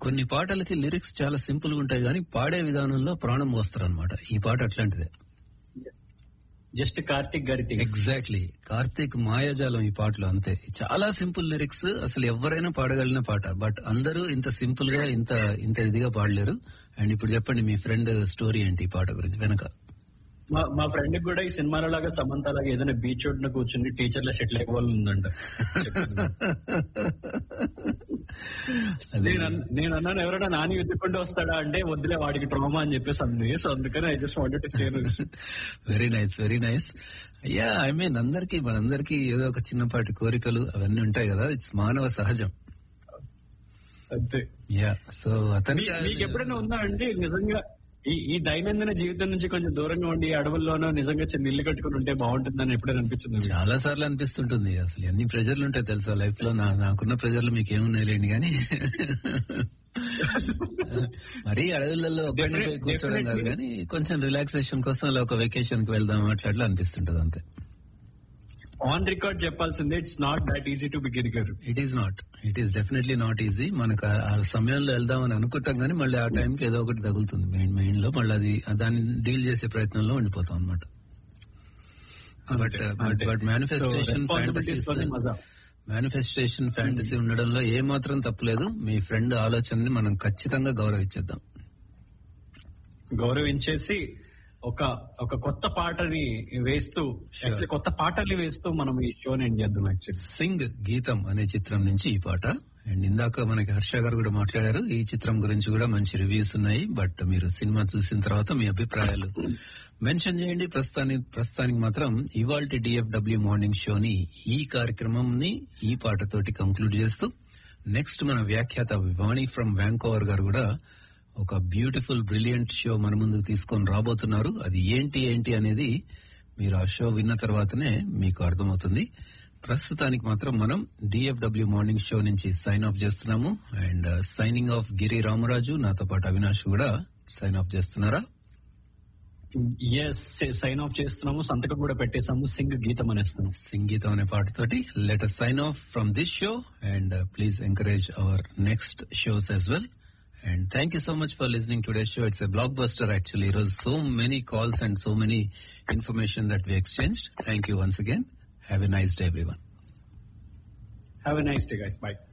కొన్ని పాటలకి లిరిక్స్ చాలా సింపుల్ గా ఉంటాయి కానీ పాడే విధానంలో ప్రాణం పోస్తారు అనమాట ఈ పాట అట్లాంటిదే జస్ట్ కార్తిక్ గారి థింగ్స్ ఎగ్జాక్ట్లీ కార్తీక్ మాయాజాలం ఈ పాటలో అంతే చాలా సింపుల్ లిరిక్స్ అసలు ఎవరైనా పాడగలిగిన పాట బట్ అందరూ ఇంత సింపుల్ గా ఇంత ఇంత ఇదిగా పాడలేరు అండ్ ఇప్పుడు చెప్పండి మీ ఫ్రెండ్ స్టోరీ ఏంటి ఈ పాట గురించి వెనక మా మా ఫ్రెండ్ కూడా ఈ సినిమాలో లాగా సమంత లాగా ఏదైనా బీచ్ ఒడ్డున కూర్చుని టీచర్ల సెటిల్ అయిపోవాలి ఉందంట అదే నేను అన్- నేను అన్నాను ఎవరైనా నాని వెతుక్కుంటూ వస్తాడా అంటే వద్దులే వాడికి ట్రామా అని చెప్పేసి అంది సో అందుకని I just wanted to share very nice very nice అయ్యా ఐ మీన్ అందరికి మనందరికి ఏదో ఒక చిన్నపాటి కోరికలు అవన్నీ ఉంటాయి కదా ఇట్స్ మానవ సహజం అంతే యా సో అతని మీ- మీకు ఎప్పుడైనా ఉందా అండి నిజంగా ఈ ఈ దైనందిన జీవితం నుంచి కొంచెం దూరంగా ఉండి అడవుల్లోనో నిజంగా చిన్న ఇల్లు కట్టుకుని ఉంటే బాగుంటుందని ఎప్పుడైనా అనిపించింది మీకు? చాలా సార్లు అనిపిస్తుంటుంది అసలు ఎన్ని ప్రెజర్లు ఉంటాయి తెలుసా లైఫ్ లో నా నాకున్న ప్రెజర్లు మీకు ఏమున్నాయి లేని కానీ మరీ అడవులలో ఒక్కడిని పోయి కూర్చోవడం కాదు కానీ కొంచెం రిలాక్సేషన్ కోసం అలా ఒక వెకేషన్ కి వెళ్దాం అట్లా అట్లా అనిపిస్తుంటది అంతే ఆన్ రికార్డ్ చెప్పాల్సిందే it's not that easy to begin గారు it is not it is definitely not easy మనకు ఆ- ఆ సమయంలో వెళ్దామని అనుకుంటాం కానీ మళ్ళీ ఆ టైంకి ఏదో ఒకటి తగులుతుంది మెయిన్ మెయిన్ లో మళ్ళీ అది దాన్ని డీల్ చేసే ప్రయత్నంలో ఉండిపోతాం అనమాట but but but manifestation manifestation fantasy ఉండడంలో ఏ మాత్రం తప్పులేదు మీ ఫ్రెండ్ ఆలోచనని మనం ఖచ్చితంగా గౌరవించేద్దాం గౌరవించేసి ఒక ఒక కొత్త పాటని వేస్తూ actually కొత్త పాటల్ని వేస్తూ మనం ఈ షోని ఎండ్ చేద్దాం యాక్చువల్లీ సింగ్ గీతం అనే చిత్రం నుంచి ఈ పాట అండ్ ఇందాక మనకి హర్ష గారు కూడా మాట్లాడారు ఈ చిత్రం గురించి కూడా మంచి రివ్యూస్ ఉన్నాయి బట్ మీరు సినిమా చూసిన తర్వాత మీ అభిప్రాయాలు మెన్షన్ చేయండి ప్రస్తుతానికి ప్రస్తుతానికి మాత్రం ఇవాళ డిఎఫ్డబ్ల్యూ మార్నింగ్ షోని ఈ కార్యక్రమం ని ఈ పాటతోటి కంక్లూడ్ చేస్తూ నెక్స్ట్ మన వ్యాఖ్యాత వాణి ఫ్రమ్ వ్యాంకోవర్ గారు కూడా ఒక బ్యూటిఫుల్ బ్రిలియంట్ షో మన ముందుకు తీసుకొని రాబోతున్నారు అది ఏంటి ఏంటి అనేది మీరు ఆ షో విన్న తర్వాతనే మీకు అర్థమవుతుంది ప్రస్తుతానికి మాత్రం మనం డిఎఫ్డబ్ల్యూ మార్నింగ్ షో నుంచి సైన్ ఆఫ్ చేస్తున్నాము and signing off Giri Ramaraju నాతో పాటు అవినాష్ కూడా సైన్ ఆఫ్ చేస్తున్నారా ఎస్ సైన్ ఆఫ్ చేస్తున్నాము సంతకం కూడా పెట్టేసాము సింగ్ గీతం అనేస్తున్నాం సంగీతం అనే పాటతోటి let sign off from this show and please encourage our next shows as well and thank you so much for listening today show it's a blockbuster actually ఈరోజు so many calls and so many information that we exchange thank you once again have a nice day everyone have a nice day guys by